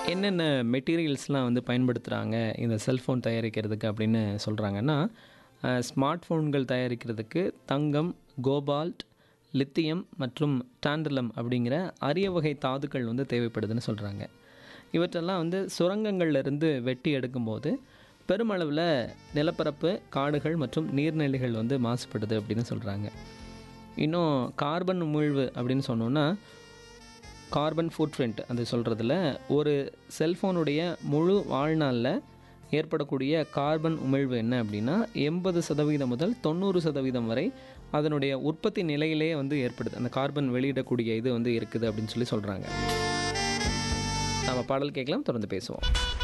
என்னென்ன மெட்டீரியல்ஸ்லாம் வந்து பயன்படுத்துகிறாங்க இந்த செல்ஃபோன் தயாரிக்கிறதுக்கு அப்படின்னு சொல்கிறாங்கன்னா ஸ்மார்ட் ஃபோன்கள் தயாரிக்கிறதுக்கு தங்கம் கோபால்ட் லித்தியம் மற்றும் டாண்டலம் அப்படிங்கிற அரிய வகை தாதுக்கள் வந்து தேவைப்படுதுன்னு சொல்கிறாங்க இவற்றெல்லாம் வந்து சுரங்கங்கள்ல இருந்து வெட்டி எடுக்கும்போது பெருமளவில் நிலப்பரப்பு காடுகள் மற்றும் நீர்நிலைகள் வந்து மாசுபடுது அப்படின்னு சொல்கிறாங்க இன்னும் கார்பன் உமிழ்வு அப்படின்னு சொன்னோன்னா கார்பன் ஃபுட்பிரிண்ட் அது சொல்கிறதுல ஒரு செல்ஃபோனுடைய முழு வாழ்நாளில் ஏற்படக்கூடிய கார்பன் உமிழ்வு என்ன அப்படின்னா எண்பது சதவீதம் முதல் தொண்ணூறு சதவீதம் வரை அதனுடைய உற்பத்தி நிலையிலே வந்து ஏற்படுது அந்த கார்பன் வெளியிடக்கூடிய இது வந்து இருக்குது அப்படின்னு சொல்லி சொல்கிறாங்க நம்ம பாடல் கேட்கலாம் தொடர்ந்து பேசுவோம்